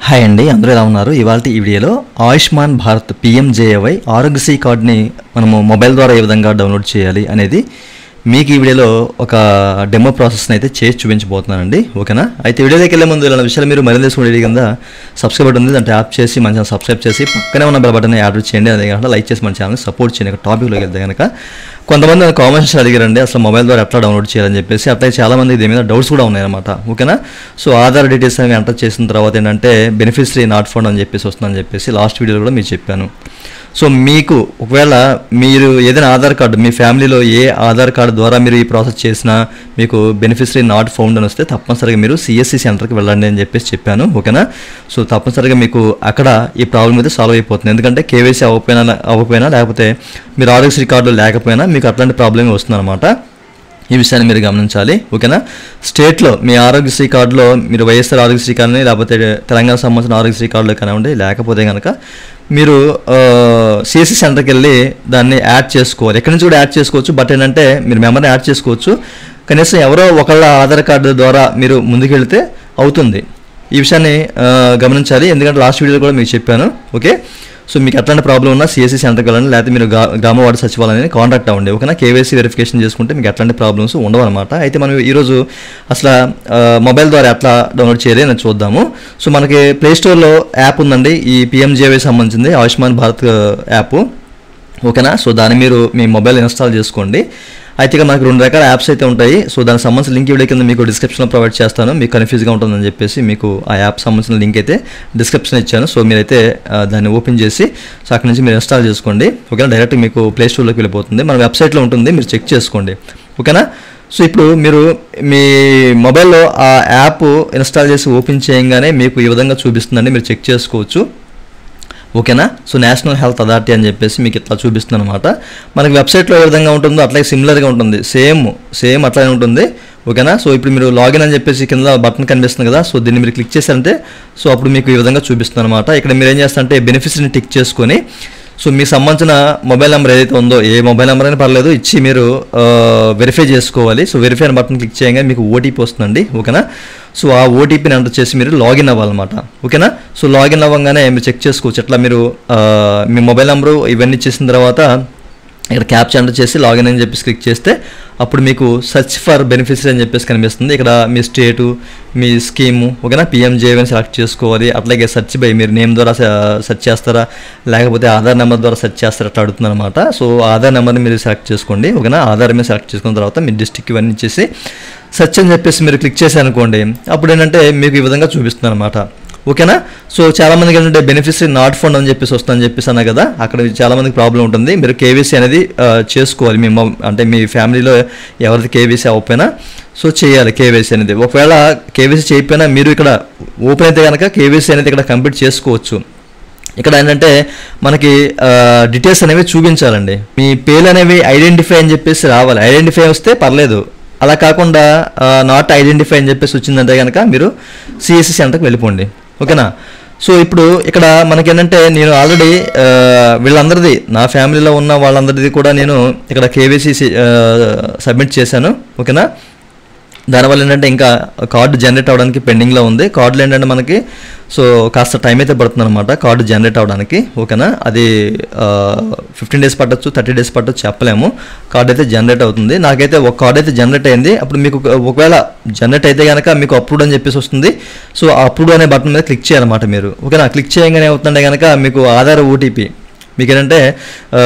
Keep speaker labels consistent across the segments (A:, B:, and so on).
A: hi అండి అందరూ ఎలా ఉన్నారు ఇవాళ ఈ వీడియోలో ఆయుష్మాన్ భారత్ పిఎంజేఏవై ఆరోగ్యశ్రీ కార్డ్ని మనము మొబైల్ ద్వారా ఏ విధంగా డౌన్లోడ్ చేయాలి అనేది మీకు ఈ వీడియోలో ఒక డెమో ప్రాసెస్ని అయితే చేసి చూపించబోతున్నానండి ఓకేనా అయితే వీడియోలోకి వెళ్ళే ముందు ఇలాంటి విషయాలు మీరు మరింత చూడండి కింద సబ్స్క్రైబ్ బటన్ ఉంది దాంట్లో యాప్ చేసి మంచిగా సబ్స్క్రైబ్ చేసి పక్కనే ఉన్న బెల్ బటన్ యాడ్ చేయండి అదే కాకుండా లైక్ చేసి మన ఛానల్ సపోర్ట్ చేయండి ఒక టాపిక్లోకి వెళ్తే కనుక కొంతమంది నాకు కామెంట్స్ అడిగారండి అసలు మొబైల్ ద్వారా ఎట్లా డౌన్లోడ్ చేయాలని చెప్పేసి అట్లా చాలా మంది దీని మీద డౌట్స్ కూడా ఉన్నాయన్నమాట ఓకేనా సో ఆధార్ డీటెయిల్స్ అనేవి ఎంటర్ చేసిన తర్వాత ఏంటంటే బెనిఫిషరీ నాట్ ఫౌండ్ అని చెప్పేసి వస్తుందని చెప్పేసి లాస్ట్ వీడియోలో కూడా మీకు చెప్పాను సో మీకు ఒకవేళ మీరు ఏదైనా ఆధార్ కార్డు మీ ఫ్యామిలీలో ఏ ఆధార్ కార్డు ద్వారా మీరు ఈ ప్రాసెస్ చేసినా మీకు బెనిఫిషరీ నాట్ ఫౌండ్ అని వస్తే తప్పనిసరిగా మీరు సిఎస్సి సెంటర్కి వెళ్ళండి అని చెప్పేసి చెప్పాను ఓకేనా సో తప్పనిసరిగా మీకు అక్కడ ఈ ప్రాబ్లం అయితే సాల్వ్ అయిపోతుంది ఎందుకంటే కేవైసీ అవ్వకపోయినా అవ్వకపోయినా లేకపోతే మీరు ఆరోగ్యశ్రీ కార్డు లేకపోయినా మీకు అట్లాంటి ప్రాబ్లమే వస్తుందన్నమాట ఈ విషయాన్ని మీరు గమనించాలి ఓకేనా స్టేట్లో మీ ఆరోగ్యశ్రీ కార్డులో మీరు వైఎస్ఆర్ ఆరోగ్యశ్రీ కార్డుని లేకపోతే తెలంగాణ సంబంధించిన ఆరోగ్యశ్రీ కార్డులో కానివ్వండి లేకపోతే కనుక మీరు సిఎస్సి సెంటర్కి వెళ్ళి దాన్ని యాడ్ చేసుకోవాలి ఎక్కడి నుంచి కూడా యాడ్ చేసుకోవచ్చు బట్ ఏంటంటే మీరు మెంబర్ని యాడ్ చేసుకోవచ్చు కనీసం ఎవరో ఒకళ్ళ ఆధార్ కార్డు ద్వారా మీరు ముందుకెళ్తే అవుతుంది ఈ విషయాన్ని ఆ, గమనించాలి ఎందుకంటే లాస్ట్ వీడియోలో కూడా మీకు చెప్పాను ఓకే సో మీకు ఎట్లాంటి ప్రాబ్లం ఉన్నా సిఎస్సి సెంటర్కి వెళ్ళండి లేకపోతే మీరు గా గ్రామ వార్డు సచివాలయాన్ని కాంటాక్ట్ అవ్వండి ఓకేనా కేవైసీ వెరిఫికేషన్ చేసుకుంటే మీకు ఎట్లాంటి ప్రాబ్లమ్స్ ఉండవు అనమాట అయితే మనం ఈరోజు అసలు ఆ, మొబైల్ ద్వారా ఎట్లా డౌన్లోడ్ చేయాలి అని చూద్దాము సో మనకి ప్లే స్టోర్లో యాప్ ఉందండి ఈ పిఎంజేవై సంబంధించింది ఆయుష్మాన్ భారత్ ఆ, యాప్ ఓకేనా సో దాన్ని మీరు మీ మొబైల్ ఇన్స్టాల్ చేసుకోండి అయితే ఇక మనకు రెండు రకాల యాప్స్ అయితే ఉంటాయి సో దానికి సంబంధించిన లింక్ వీడియో కింద మీకు డిస్క్రిప్షన్లో ప్రొవైడ్ చేస్తాను మీకు కన్ఫ్యూజ్గా ఉంటుందని చెప్పేసి మీకు ఆ యాప్ సంబంధించిన లింక్ అయితే డిస్క్రిప్షన్ ఇచ్చాను సో మీరైతే ఆ, దాన్ని ఓపెన్ చేసి సో అక్కడ నుంచి మీరు ఇన్స్టాల్ చేసుకోండి ఓకేనా డైరెక్ట్ మీకు ప్లే స్టోర్లోకి వెళ్ళిపోతుంది మన వెబ్సైట్లో ఉంటుంది మీరు చెక్ చేసుకోండి ఓకేనా సో ఇప్పుడు మీరు మీ మొబైల్లో ఆ యాప్ ఇన్స్టాల్ చేసి ఓపెన్ చేయగానే మీకు ఈ విధంగా చూపిస్తుందండి మీరు చెక్ చేసుకోవచ్చు ఓకేనా సో నేషనల్ హెల్త్ అథారిటీ అని చెప్పేసి మీకు ఇట్లా చూపిస్తుంది అనమాట మనకి వెబ్సైట్లో ఏ విధంగా ఉంటుందో అట్లాగే సిమిలర్గా ఉంటుంది సేమ్ సేమ్ అట్లానే ఉంటుంది ఓకేనా సో ఇప్పుడు మీరు లాగిన్ అని చెప్పేసి కింద బటన్ కనిపిస్తుంది కదా సో దీన్ని మీరు క్లిక్ చేశారంటే సో అప్పుడు మీకు ఈ విధంగా చూపిస్తుంది అనమాట ఇక్కడ మీరు ఏం చేస్తారంటే బెనిఫిట్స్ని టిక్ చేసుకొని సో మీకు సంబంధించిన మొబైల్ నెంబర్ ఏదైతే ఉందో ఏ మొబైల్ నెంబర్ అయినా పర్లేదు ఇచ్చి మీరు వెరిఫై చేసుకోవాలి సో వెరిఫై అని బటన్ క్లిక్ చేయగానే మీకు ఓటీపీ వస్తుందండి ఓకేనా సో ఆ ఓటీపీని ఎంటర్ చేసి మీరు లాగిన్ అవ్వాలన్నమాట ఓకేనా సో లాగిన్ అవ్వగానే మీరు చెక్ చేసుకోవచ్చు ఎట్లా మీరు ఆ, మీ మొబైల్ నెంబరు ఇవన్నీ ఇచ్చేసిన తర్వాత ఇక్కడ క్యాప్చా ఎంటర్ చేసి లాగిన్ అని చెప్పేసి క్లిక్ చేస్తే అప్పుడు మీకు సెర్చ్ ఫర్ బెనిఫిట్స్ అని చెప్పేసి కనిపిస్తుంది ఇక్కడ మీ స్టేటు మీ స్కీము ఓకేనా పిఎంజేవీని సెలెక్ట్ చేసుకోవాలి అట్లాగే సెర్చ్ బై మీరు నేమ్ ద్వారా సెర్చ్ చేస్తారా లేకపోతే ఆధార్ నెంబర్ ద్వారా సెర్చ్ చేస్తారా అట్లా అడుగుతుంది అనమాట సో ఆధార్ నెంబర్ని మీరు సెలెక్ట్ చేసుకోండి ఓకేనా ఆధార్ మీద సెలెక్ట్ చేసుకున్న తర్వాత మీ డిస్టిక్ ఇవన్నీ ఇచ్చేసి సెర్చ్ అని చెప్పేసి మీరు క్లిక్ చేశారనుకోండి అప్పుడు ఏంటంటే మీకు ఈ విధంగా చూపిస్తుంది అనమాట ఓకేనా సో చాలా మందికి ఏంటంటే బెనిఫిషరీ నాట్ ఫండ్ అని చెప్పేసి వస్తుందని చెప్పేసి అన్నా కదా అక్కడ చాలా మందికి ప్రాబ్లం ఉంటుంది మీరు కేవీసీ అనేది ఆ, చేసుకోవాలి మీ మొ- అంటే మీ ఫ్యామిలీలో ఎవరిది కేవీసీ అవ్వకపోయినా సో చేయాలి కేవైసీ అనేది ఒకవేళ కేవీసీ చేయకపోయినా మీరు ఇక్కడ ఓపెన్ అయితే కనుక కేవీసీ అనేది ఇక్కడ కంప్లీట్ చేసుకోవచ్చు ఇక్కడ ఏంటంటే మనకి డీటెయిల్స్ అనేవి చూపించాలండి మీ పేర్లు అనేవి ఐడెంటిఫై అని చెప్పేసి రావాలి ఐడెంటిఫై వస్తే పర్లేదు అలా కాకుండా నాట్ ఐడెంటిఫై అని చెప్పేసి వచ్చిందంటే కనుక మీరు సిఎస్సి సెంటర్కి వెళ్ళిపోండి ఓకేనా సో ఇప్పుడు ఇక్కడ మనకి ఏంటంటే నేను ఆల్రెడీ వీళ్ళందరిది నా ఫ్యామిలీలో ఉన్న వాళ్ళందరిది కూడా నేను ఇక్కడ కేవైసీ సబ్మిట్ చేశాను ఓకేనా దానివల్ల ఏంటంటే ఇంకా కార్డు జనరేట్ అవ్వడానికి పెండింగ్లో ఉంది కార్డులు ఏంటంటే మనకి సో కాస్త టైం అయితే పడుతుంది అనమాట కార్డు జనరేట్ అవ్వడానికి ఓకేనా అది ఫిఫ్టీన్ డేస్ పట్టొచ్చు థర్టీ డేస్ పట్టొచ్చు చెప్పలేము కార్డు అయితే జనరేట్ అవుతుంది నాకైతే ఒక కార్డు అయితే జనరేట్ అయింది అప్పుడు మీకు ఒక- ఒకవేళ జనరేట్ అయితే కనుక మీకు అప్రూవ్డ్ అని చెప్పేసి వస్తుంది సో అప్రూవ్డ్ అనే బటన్ మీద క్లిక్ చేయాలన్నమాట మీరు ఓకేనా క్లిక్ చేయగానే అవుతుందంటే కనుక మీకు ఆధార్ ఓటీపీ మీకు ఏంటంటే ఆ,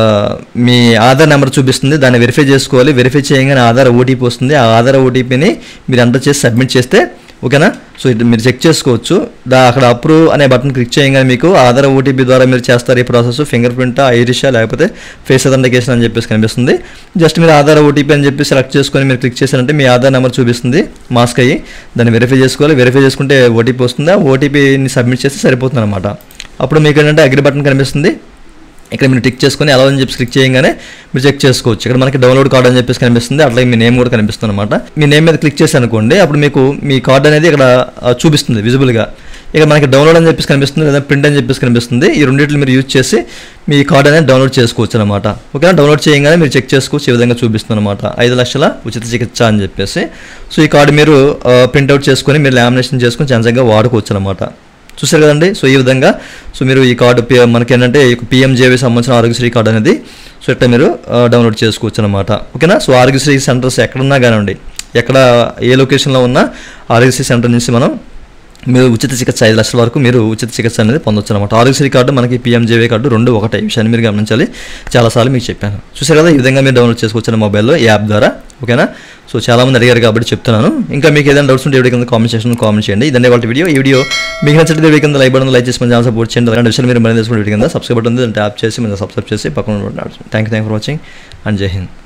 A: మీ ఆధార్ నెంబర్ చూపిస్తుంది దాన్ని వెరిఫై చేసుకోవాలి వెరిఫై చేయగానే ఆధార్ ఓటీపీ వస్తుంది ఆ ఆధార్ ఓటీపీని మీరు ఎంటర్ చేసి సబ్మిట్ చేస్తే ఓకేనా సో ఇది మీరు చెక్ చేసుకోవచ్చు దా అక్కడ అప్రూవ్ అనే బటన్ క్లిక్ చేయగానే మీకు ఆధార్ ఓటీపీ ద్వారా మీరు చేస్తారు ఈ ప్రాసెస్ ఫింగర్ ప్రింట్ ఐరిషా లేకపోతే ఫేస్ అథెంటికేషన్ అని చెప్పేసి కనిపిస్తుంది జస్ట్ మీరు ఆధార్ ఓటీపీ అని చెప్పి సెలెక్ట్ చేసుకొని మీరు క్లిక్ చేశారంటే మీ ఆధార్ నెంబర్ చూపిస్తుంది మాస్క్ అయ్యి దాన్ని వెరిఫై చేసుకోవాలి వెరిఫై చేసుకుంటే ఓటీపీ వస్తుంది ఆ ఓటీపీని సబ్మిట్ చేస్తే సరిపోతుంది అనమాట అప్పుడు మీకు ఏంటంటే అగ్రి బటన్ కనిపిస్తుంది ఇక్కడ మీరు టిక్ చేసుకొని అలా అని చెప్పి క్లిక్ చేయగానే మీరు చెక్ చేసుకోవచ్చు ఇక్కడ మనకి డౌన్లోడ్ కార్డ్ అని చెప్పేసి కనిపిస్తుంది అట్లాగే మీ నేమ్ కూడా కనిపిస్తుంది అనమాట మీ నేమ్ మీద క్లిక్ చేసి అనుకోండి అప్పుడు మీకు మీ కార్డ్ అనేది ఇక్కడ ఆ, చూపిస్తుంది విజిబుల్గా ఇక్కడ మనకి డౌన్లోడ్ అని చెప్పేసి కనిపిస్తుంది లేదా ప్రింట్ అని చెప్పేసి కనిపిస్తుంది ఈ రెండింటిని మీరు యూజ్ చేసి మీ కార్డ్ అనేది డౌన్లోడ్ చేసుకోవచ్చు అనమాట ఓకేనా డౌన్లోడ్ చేయగానే మీరు చెక్ చేసుకోవచ్చు ఈ విధంగా చూపిస్తుంది అనమాట ఐదు లక్షల ఉచిత చికిత్స అని చెప్పేసి సో ఈ కార్డు మీరు ప్రింట్అవుట్ చేసుకొని మీరు లామినేషన్ చేసుకొని చంచంగా వాడుకోవచ్చు అనమాట చూసారు కదండి సో ఈ విధంగా సో మీరు ఈ కార్డు పి- మనకి ఏంటంటే పిఎంజేవి సంబంధించిన ఆరోగ్యశ్రీ కార్డు అనేది సో ఇట్లా మీరు ఆ, డౌన్లోడ్ చేసుకోవచ్చు అనమాట ఓకేనా సో ఆరోగ్యశ్రీ సెంటర్స్ ఎక్కడున్నా కానివ్వండి ఎక్కడ ఏ లొకేషన్లో ఉన్నా ఆరోగ్యశ్రీ సెంటర్ నుంచి మనం మీరు ఉచిత చికిత్స ఐదు లక్షల వరకు మీరు ఉచిత చికిత్స అనేది పొందొచ్చు అనమాట ఆరోగ్యశ్రీ కార్డు మనకి పిఎంజేవీ కార్డు రెండు ఒకటే ఈ విషయాన్ని మీరు గమనించాలి చాలాసార్లు మీకు చెప్పాను చూసారు కదా ఈ విధంగా మీరు డౌన్లోడ్ చేసుకోవచ్చు మొబైల్లో ఈ యాప్ ద్వారా ఓకేనా సో చాలామంది అడిగారు కాబట్టి చెప్తున్నాను ఇంకా మీకు ఏదైనా డౌట్స్ ఉంటే వీడియో కింద కామెంట్ సెక్షన్ కామెంట్ చేయండి ఇదండి వాళ్ళ వీడియో ఈ వీడియో మీకు నచ్చితే వీడియో కింద లైక్ బటన్ లైక్ చేసి మన ఛానల్ సపోర్ట్ చేయండి అలాంటి విషయాలు మీరు మళ్ళీ తెలుసుకునే వీడియో కింద సబ్స్క్రైబ్ బటన్ ఉంది దాన్ని ట్యాప్ చేసి మన సబ్స్క్రైబ్ చేసి పక్కన thank you thank for watching and జై హింద్